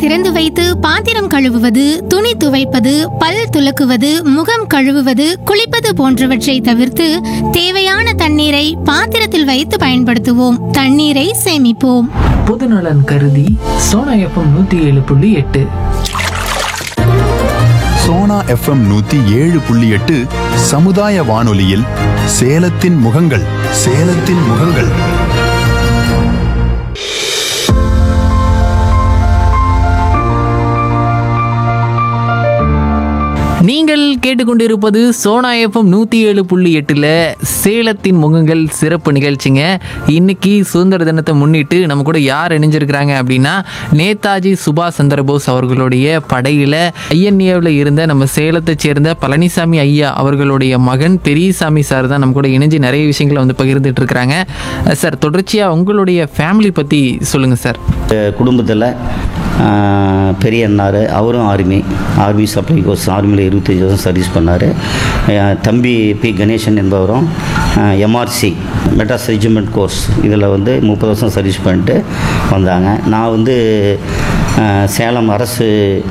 திறந்து வைத்து பாத்திரம் கழுவுவது துணி துவைப்பது பல் துலக்குவது முகம் கழுவுவது குளிப்பது போன்றவற்றை தவிர்த்து தேவையான தண்ணீரை பாத்திரத்தில் வைத்து பயன்படுத்துவோம் தண்ணீரை சேமிப்போம் பொதுநலன் கருதி சோனா எஃப்எம் நூத்தி ஏழு புள்ளி எட்டு சோனா எஃப்எம் நூத்தி ஏழு புள்ளி எட்டு சமுதாய வானொலியில் சேலத்தின் முகங்கள் சேலத்தின் முகங்கள் நீங்கள் கேட்டுக்கொண்டிருப்பது சோனா எஃப்எம் நூற்றி ஏழு புள்ளி எட்டில் சேலத்தின் முகங்கள் சிறப்பு நிகழ்ச்சிங்க இன்னைக்கு சுதந்திர தினத்தை முன்னிட்டு நம்ம கூட யார் இணைஞ்சிருக்கிறாங்க அப்படின்னா நேதாஜி சுபாஷ் சந்திரபோஸ் அவர்களுடைய படையில் ஐஎன்ஏவில் இருந்த நம்ம சேலத்தை சேர்ந்த பழனிசாமி ஐயா அவர்களுடைய மகன் பெரியசாமி சார் தான் நம்ம கூட இணைஞ்சு நிறைய விஷயங்களை வந்து பகிர்ந்துட்டு இருக்கிறாங்க சார் தொடர்ச்சியாக உங்களுடைய ஃபேமிலி பற்றி சொல்லுங்கள் சார் குடும்பத்தில் பெரிய அண்ணார் அவரும் ஆர்மி ஆர்மி சப்ளை கோர்ஸ் ஆர்மியில் இருபத்தஞ்சி வருஷம் சர்வீஸ் பண்ணார் தம்பி பி கணேசன் என்பவரும் எம்ஆர்சி மெட்ராஸ் ரெஜிமெண்ட் கோர்ஸ் இதில் வந்து முப்பது வருஷம் சர்வீஸ் பண்ணிட்டு வந்தாங்க நான் வந்து அஹ், சேலம் அரசு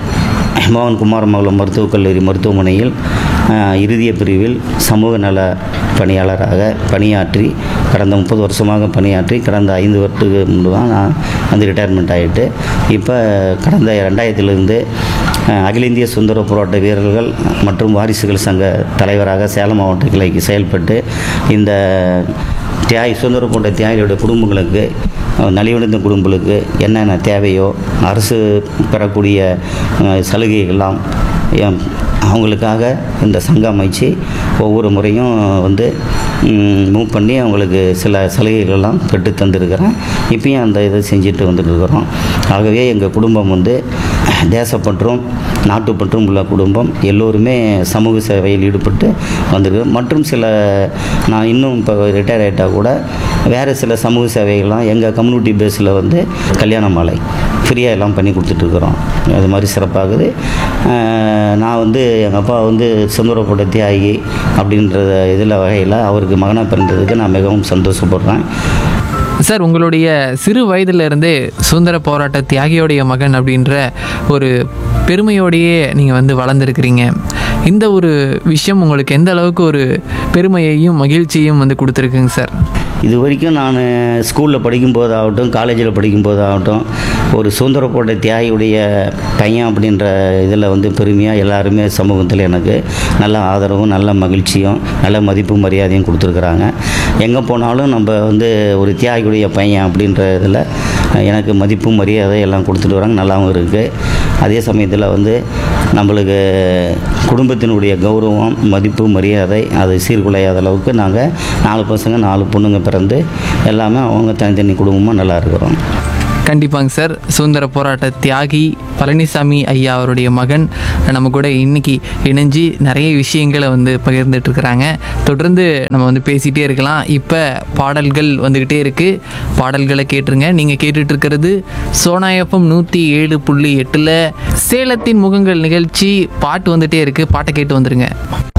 மோகன் குமாரமங்கலம் மருத்துவக் கல்லூரி மருத்துவமனையில் அஹ், இறுதிய பிரிவில் சமூக நல பணியாளராக பணியாற்றி கடந்த முப்பது வருஷமாக பணியாற்றி கடந்த ஐந்து வருடத்துக்கு முன்பு தான் நான் வந்து ரிட்டையர்மெண்ட் ஆகிட்டு இப்போ கடந்த ரெண்டாயிரத்திலிருந்து அஹ், அகில இந்திய சுதந்திர போராட்ட வீரர்கள் மற்றும் வாரிசுகள் சங்க தலைவராக சேலம் மாவட்ட கிளைக்கு செயல்பட்டு இந்த தியாகி சுதந்திர போன்ற தியாகிகளுடைய குடும்பங்களுக்கு அஹ், நலிவடைந்த குடும்பங்களுக்கு என்னென்ன தேவையோ அரசு பெறக்கூடிய அஹ், சலுகைகள்லாம் எம், அவங்களுக்காக இந்த சங்கம் அமைச்சு ஒவ்வொரு முறையும் வந்து மூவ் பண்ணி அவங்களுக்கு சில சலுகைகள்லாம் பெற்று தந்திருக்கிறேன் இப்பயும் அந்த இதை செஞ்சுட்டு வந்துட்டு இருக்கிறோம் ஆகவே எங்கள் குடும்பம் வந்து தேசப்பற்றும் நாட்டுப்பற்றும் உள்ள குடும்பம் எல்லோருமே சமூக சேவையில் ஈடுபட்டு வந்திருக்கிறோம் மற்றும் சில நான் இன்னும் இப்போ ரிட்டையர் ஆகிட்டால் கூட வேறு சில சமூக சேவைகள்லாம் எங்கள் கம்யூனிட்டி பேஸில் வந்து கல்யாண மாலை ஃப்ரீயாக எல்லாம் பண்ணி கொடுத்துட்ருக்குறோம் அது மாதிரி சிறப்பாகுது அஹ் நான் வந்து எங்கள் அப்பா வந்து சுந்தரப்பட்ட தியாகி அப்படின்ற இதில் வகையில் அவருக்கு மகனாக பிறந்ததுக்கு நான் மிகவும் சந்தோஷப்படுறேன் சார் உங்களுடைய சிறு வயதிலிருந்தே சுதந்திர போராட்ட தியாகியோடைய மகன் அப்படின்ற ஒரு பெருமையோடையே நீங்கள் வந்து வளர்ந்துருக்கிறீங்க இந்த ஒரு விஷயம் உங்களுக்கு எந்த அளவுக்கு ஒரு பெருமையையும் மகிழ்ச்சியையும் வந்து கொடுத்துருக்குங்க சார் இது வரைக்கும் நான் ஸ்கூலில் படிக்கும்போதாகட்டும் காலேஜில் படிக்கும்போதாகட்டும் ஒரு சுதந்திர போட்ட தியாகியுடைய பையன் அப்படின்ற இதில் வந்து பெருமையாக எல்லாருமே சமூகத்தில் எனக்கு நல்ல ஆதரவும் நல்ல மகிழ்ச்சியும் நல்ல மதிப்பு மரியாதையும் கொடுத்துருக்குறாங்க எங்கே போனாலும் நம்ம வந்து ஒரு தியாகியுடைய பையன் அப்படின்ற இதில் எனக்கு மதிப்பு மரியாதை எல்லாம் கொடுத்துட்டு வராங்க நல்லாவும் இருக்குது அதே சமயத்தில் வந்து நம்மளுக்கு குடும்பத்தினுடைய கௌரவம் மதிப்பு மரியாதை அது சீர்குலையாத அளவுக்கு நாங்கள் நாலு பசங்க நாலு பொண்ணுங்க பிறந்து எல்லாமே அவங்க தனித்தனி குடும்பமாக நல்லா இருக்கிறோம் கண்டிப்பாங்க சார் சுதந்திர போராட்ட தியாகி பழனிசாமி ஐயா அவருடைய மகன் நம்ம கூட இன்னைக்கு இணைஞ்சு நிறைய விஷயங்களை வந்து பகிர்ந்துட்டு இருக்கிறாங்க தொடர்ந்து நம்ம வந்து பேசிகிட்டே இருக்கலாம் இப்போ பாடல்கள் வந்துக்கிட்டே இருக்குது பாடல்களை கேட்டுருங்க நீங்கள் கேட்டுட்டு இருக்கிறது சோனா எஃப்எம் நூற்றி ஏழு புள்ளி எட்டில் சேலத்தின் முகங்கள் நிகழ்ச்சி பாட்டு வந்துட்டே இருக்குது பாட்டை கேட்டு வந்துருங்க